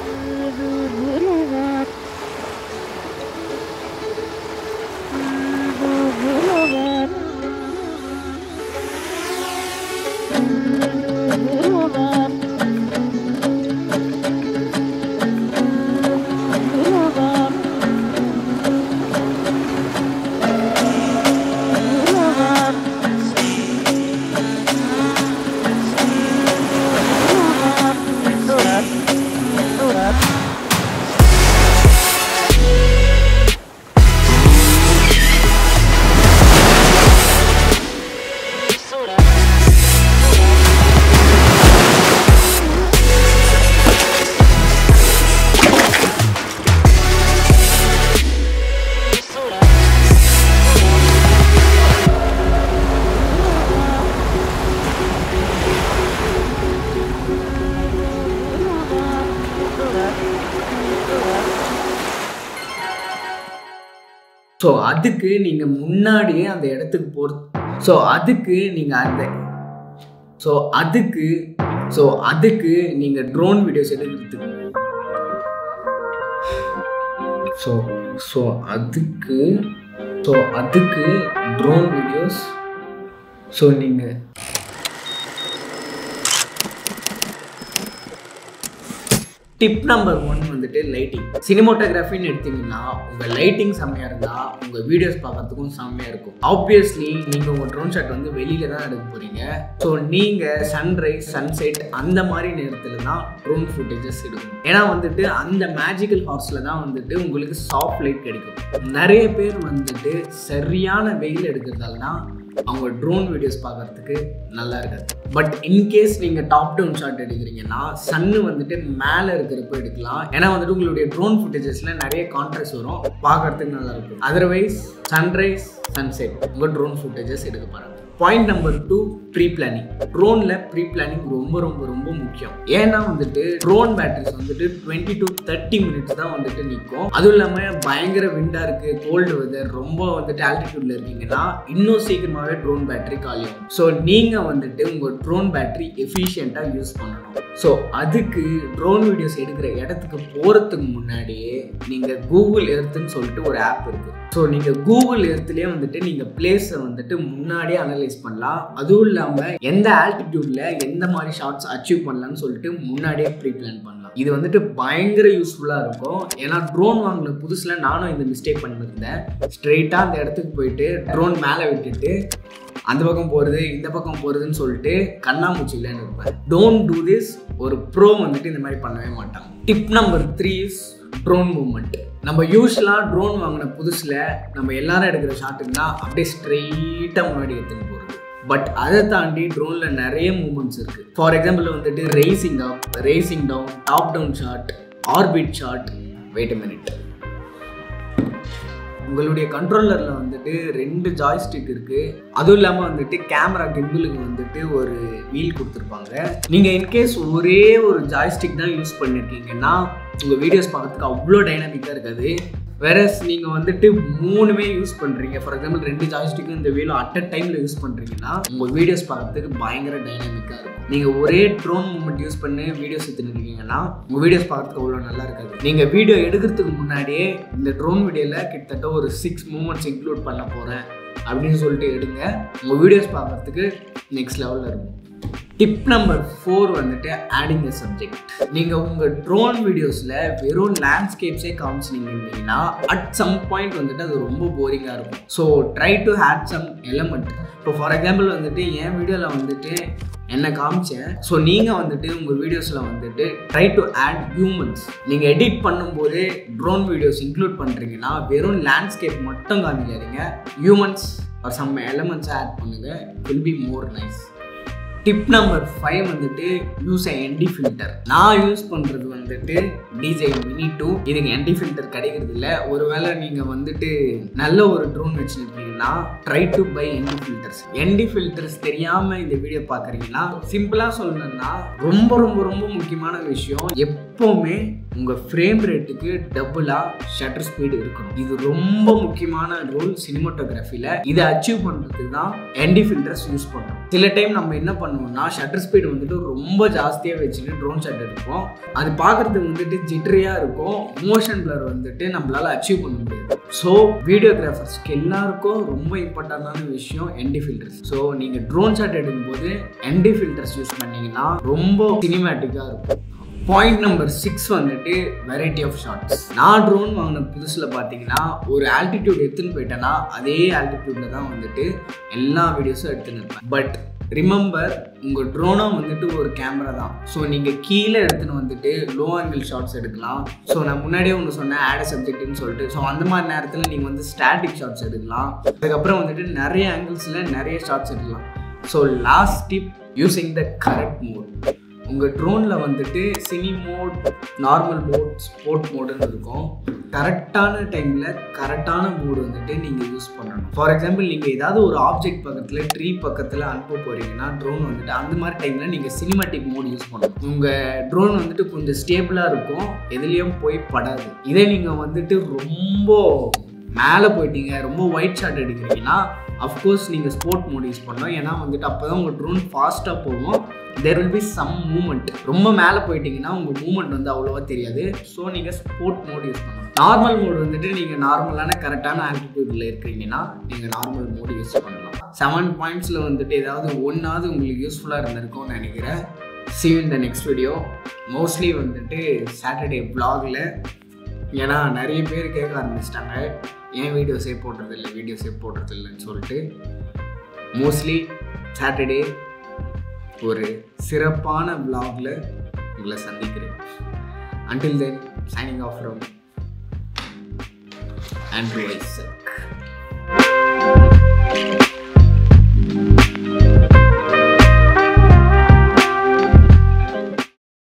so அதுக்கு நீங்கள் முன்னாடியே அந்த இடத்துக்கு போகிற ஸோ அதுக்கு நீங்கள் அந்த ஸோ அதுக்கு ஸோ அதுக்கு நீங்கள் ட்ரோன் வீடியோஸ் எடுக்கிறதுக்கு ஸோ ஸோ அதுக்கு ஸோ அதுக்கு ட்ரோன் வீடியோஸ் ஸோ நீங்கள் டிப் நம்பர் ஒன் வந்துட்டு லைட்டிங் சினிமோட்டோகிராஃபின்னு எடுத்தீங்கன்னா உங்கள் லைட்டிங் செம்மையாக இருந்தால் உங்கள் வீடியோஸ் பார்க்கறதுக்கும் செம்மையாக இருக்கும் ஆப்வியஸ்லி நீங்கள் உங்கள் ட்ரோன் ஷாட் வந்து வெளியில தான் எடுக்க போகிறீங்க ஸோ நீங்கள் சன்ரைஸ் சன்செட் அந்த மாதிரி நேரத்தில் தான் ட்ரோன் ஃபுட்டேஜஸ் எடுக்கும் ஏன்னா வந்துட்டு அந்த மேஜிக்கல் ஹார்ஸில் தான் வந்துட்டு உங்களுக்கு சாஃப்ட் லைட் கிடைக்கும் நிறைய பேர் வந்துட்டு சரியான வெயில் எடுக்கிறதால தான் அவங்க ட்ரோன் வீடியோஸ் பார்க்கறதுக்கு நல்லா இருக்காது பட் இன்கேஸ் நீங்கள் டாப் டவுன் ஷாட் எடுக்கிறீங்கன்னா சன்னு வந்துட்டு மேலே இருக்கிறப்ப எடுக்கலாம் ஏன்னா வந்துட்டு உங்களுடைய ட்ரோன் ஃபுட்டேஜஸில் நிறைய கான்ட்ராஸ்ட் வரும் பார்க்கறதுக்கு நல்லா இருக்கும் அதர்வைஸ் சன்ரைஸ் சன்செட் உங்கள் ட்ரோன் ஃபுட்டேஜஸ் எடுக்க பாருங்க point number two pre planning ட்ரோனில் ப்ரீ பிளானிங் ரொம்ப ரொம்ப ரொம்ப முக்கியம் ஏன்னா வந்துட்டு ட்ரோன் பேட்டரிஸ் வந்துட்டு டுவெண்ட்டி டு தேர்ட்டி மினிட்ஸ் தான் வந்துட்டு நிற்கும் அதுவும் இல்லாமல் பயங்கர விண்டாக இருக்குது கோல்டு வெதர் ரொம்ப வந்துட்டு ஆல்டிடியூட்ல இருக்கீங்கன்னா இன்னும் சீக்கிரமாகவே ட்ரோன் பேட்டரி காலியாகும் ஸோ நீங்கள் வந்துட்டு உங்கள் ட்ரோன் பேட்டரி எஃபிஷியண்ட்டாக யூஸ் பண்ணணும் ஸோ அதுக்கு ட்ரோன் வீடியோஸ் எடுக்கிற இடத்துக்கு போகிறதுக்கு முன்னாடியே நீங்கள் கூகுள் எர்த்துன்னு சொல்லிட்டு ஒரு ஆப் இருக்குது ஸோ நீங்கள் கூகுள் எர்த்துலேயே வந்துட்டு நீங்கள் பிளேஸை வந்துட்டு முன்னாடியே அனலைஸ் பண்ணலாம் அதுவும் இல்லாமல் எந்த ஆல்டிடியூட்ல எந்த மாதிரி ஷார்ட்ஸ் அச்சீவ் பண்ணலாம்னு சொல்லிட்டு முன்னாடியே ப்ரீ பிளான் பண்ணலாம் இது வந்துட்டு பயங்கர யூஸ்ஃபுல்லாக இருக்கும் ஏன்னா ட்ரோன் வாங்கின புதுசில் நானும் இந்த மிஸ்டேக் பண்ணியிருந்தேன் ஸ்ட்ரெயிட்டாக அந்த இடத்துக்கு போயிட்டு ட்ரோன் மேலே விட்டுட்டு அந்த பக்கம் போகிறது இந்த பக்கம் போகிறதுன்னு சொல்லிட்டு கண்ணாமூச்சிலன்னு இருப்பேன் டோன்ட் டூ திஸ் ஒரு ப்ரோ வந்துட்டு இந்த மாதிரி பண்ணவே மாட்டாங்க tip number three is drone moment நம்ம யூஸ்வலாக ட்ரோன் வாங்கின புதுசில் நம்ம எல்லாரும் எடுக்கிற ஷாட்டுன்னா அப்படியே ஸ்ட்ரெயிட்டாக முன்னாடி எடுத்துன்னு போகிறது பட் அதை தாண்டி ட்ரோனில் நிறைய மூமெண்ட்ஸ் இருக்குது ஃபார் எக்ஸாம்பிள் வந்துட்டு raising up raising down top down shot orbit shot wait minute உங்களுடைய கண்ட்ரோலரில் வந்துட்டு ரெண்டு ஜாய்ஸ்டிக் இருக்குது அதுவும் இல்லாமல் வந்துட்டு கேமரா கிம்பிளுக்கு வந்துட்டு ஒரு வீல் கொடுத்துருப்பாங்க நீங்கள் இன்கேஸ் ஒரே ஒரு ஜாய்ஸ்டிக் தான் யூஸ் பண்ணியிருக்கீங்கன்னா உங்கள் வீடியோஸ் பார்க்கறதுக்கு அவ்வளோ டைனாமிக்காக இருக்காது வேறஸ் நீங்கள் வந்துட்டு மூணுமே யூஸ் பண்ணுறீங்க ஃபார் எக்ஸாம்பிள் ரெண்டு ஜாய்ஸ்டிக்கும் இந்த வீலும் அட் அ டைமில் யூஸ் பண்ணுறீங்கன்னா உங்கள் வீடியோஸ் பார்க்கறதுக்கு பயங்கர டைனாமிக்காக இருக்கும் நீங்கள் ஒரே ட்ரோன் மூமெண்ட் யூஸ் பண்ணி வீடியோஸ் எடுத்துருக்கீங்கன்னா உங்கள் வீடியோஸ் பார்க்கறதுக்கு அவ்வளோ நல்லா இருக்காது நீங்கள் வீடியோ எடுக்கிறதுக்கு முன்னாடியே இந்த ட்ரோன் வீடியோவில் கிட்டத்தட்ட ஒரு சிக்ஸ் மூமெண்ட்ஸ் இன்க்ளூட் பண்ண போகிறேன் அப்படின்னு சொல்லிட்டு எடுங்க உங்கள் வீடியோஸ் பார்க்கறதுக்கு நெக்ஸ்ட் லெவலில் இருக்கும் டிப் நம்பர் ஃபோர் வந்துட்டு ஆடிங் எ சப்ஜெக்ட் நீங்கள் உங்கள் ட்ரோன் வீடியோஸில் வெறும் லேண்ட்ஸ்கேப்ஸே காமிச்சினீங்கன்னா அட் சம் பாயிண்ட் வந்துட்டு அது ரொம்ப போரிங்காக இருக்கும் so try to add some element இப்போ ஃபார் எக்ஸாம்பிள் வந்துட்டு என் வீடியோவில் வந்துட்டு என்ன காமிச்சேன் ஸோ நீங்கள் வந்துட்டு உங்கள் வீடியோஸில் வந்துட்டு ட்ரை டு ஆட் ஹியூமன்ஸ் நீங்கள் எடிட் பண்ணும்போது ட்ரோன் வீடியோஸ் இன்க்ளூட் பண்ணுறீங்கன்னா வெறும் லேண்ட்ஸ்கேப் மட்டும் காமிக்காதீங்க ஹியூமன்ஸ் ஒரு சம் எலமெண்ட்ஸை ஆட் பண்ணுங்கள் will be more nice tip number five வந்துட்டு யூஸ் எ என்டி ஃபில்டர் நான் யூஸ் பண்ணுறது வந்துட்டு டிஜே மினி டூ இதுக்கு என்டி ஃபில்டர் கிடைக்கிறது இல்லை ஒருவேளை நீங்கள் வந்துட்டு நல்ல ஒரு ட்ரோன் வச்சுருக்கீங்கன்னா try to buy ND filters ND filters தெரியாமல் இந்த வீடியோ பார்க்குறீங்கன்னா சிம்பிளாக சொல்லணும்னா ரொம்ப ரொம்ப ரொம்ப முக்கியமான விஷயம் எப்போவுமே உங்கள் ஃப்ரேம் ரேட்டுக்கு டபுளாக ஷட்டர் ஸ்பீடு இருக்கணும் இது ரொம்ப முக்கியமான ரூல் சினிமோட்டோகிராஃபியில் இதை அச்சீவ் பண்ணுறதுக்கு தான் என்டி ஃபில்டர்ஸ் யூஸ் பண்ணுறோம் சில டைம் நம்ம என்ன பண்ணுவோம்னா ஷட்டர் ஸ்பீடு வந்துட்டு ரொம்ப ஜாஸ்தியாக வச்சுட்டு ட்ரோன் ஷட் எடுப்போம் அது பார்க்குறதுக்கு வந்துட்டு ஜிட்ரியாக இருக்கும் மோஷன் பிளர் வந்துட்டு நம்மளால் அச்சீவ் பண்ண முடியாது ஸோ வீடியோகிராஃபர்ஸ்க்கு எல்லாருக்கும் ரொம்ப இம்பார்ட்டண்டான விஷயம் என்டி ஃபில்டர்ஸ் ஸோ நீங்கள் ட்ரோன் ஷாட் எடுக்கும்போது என்டி ஃபில்டர்ஸ் யூஸ் பண்ணீங்கன்னா ரொம்ப சினிமேட்டிக்காக இருக்கும் பாயிண்ட் நம்பர் சிக்ஸ் வந்துட்டு வெரைட்டி ஆஃப் ஷார்ட்ஸ் நான் ட்ரோன் வாங்கின புதுசில் பார்த்தீங்கன்னா ஒரு ஆல்டிடியூட் எடுத்துன்னு போயிட்டேன்னா அதே ஆல்டிடியூடில் தான் வந்துட்டு எல்லா வீடியோஸும் எடுத்துன்னு இருப்பேன் பட் ரிமெம்பர் உங்கள் ட்ரோனும் வந்துட்டு ஒரு கேமரா தான் ஸோ நீங்கள் கீழே எடுத்துன்னு வந்துட்டு லோ ஆங்கிள் ஷாட்ஸ் எடுக்கலாம் ஸோ நான் முன்னாடியே ஒன்று சொன்னேன் ஆட் சப்ஜெக்ட்னு சொல்லிட்டு ஸோ அந்த மாதிரி நேரத்தில் நீங்கள் வந்து ஸ்டாட்டிக் ஷாட்ஸ் எடுக்கலாம் அதுக்கப்புறம் வந்துட்டு நிறைய ஆங்கிள்ஸில் நிறைய ஷாட்ஸ் எடுக்கலாம் so last tip using the correct mode உங்கள் ட்ரோனில் வந்துட்டு cine mode normal mode sport மோடுன்னு இருக்கும் கரெக்டான டைமில் கரெக்டான மோடு வந்துட்டு நீங்கள் யூஸ் பண்ணணும் ஃபார் எக்ஸாம்பிள் நீங்கள் ஏதாவது ஒரு ஆப்ஜெக்ட் பக்கத்தில் ட்ரீ பக்கத்தில் அனுப்ப போகிறீங்கன்னா ட்ரோன் வந்துட்டு அந்த மாதிரி டைமில் நீங்கள் சினிமாட்டிக் மோட் யூஸ் பண்ணணும் உங்கள் ட்ரோன் வந்துட்டு கொஞ்சம் ஸ்டேபிளாக இருக்கும் எதுலேயும் போய் படாது இதே நீங்கள் வந்துட்டு ரொம்ப மேலே போயிட்டீங்க ரொம்ப ஒயிட் ஷாட் எடுக்கிறீங்கன்னா அஃப்கோர்ஸ் நீங்கள் ஸ்போர்ட் மோட் யூஸ் பண்ணணும் ஏன்னா வந்துட்டு அப்போ தான் உங்கள் ட்ரோன் ஃபாஸ்ட்டாக போகும் there will be some moment ரொம்ப மேலே போயிட்டீங்கன்னா உங்கள் மூமெண்ட் வந்து அவ்வளோவா தெரியாது ஸோ நீங்கள் ஸ்போர்ட் மோட் யூஸ் பண்ணணும் நார்மல் மோடு வந்துட்டு நீங்கள் நார்மலான கரெக்டான ஆல்டிடியூடில் இருக்கிறீங்கன்னா நீங்கள் நார்மல் மோடு யூஸ் பண்ணலாம் செவன் பாயிண்ட்ஸில் வந்துட்டு ஏதாவது ஒன்றாவது உங்களுக்கு யூஸ்ஃபுல்லாக இருந்திருக்கும்னு நினைக்கிறேன் see you in the next video mostly வந்துட்டு சாட்டர்டே vlogல ஏன்னா நிறைய பேர் கேட்க ஆரம்பிச்சிட்டாங்க ஏன் வீடியோஸே போடுறதில்ல வீடியோஸே போடுறதில்லைன்னு சொல்லிட்டு மோஸ்ட்லி சாட்டர்டே ஒரு சிறப்பான vlogல உங்களை சந்திக்கிறேன் until then signing off from Andrew Isaac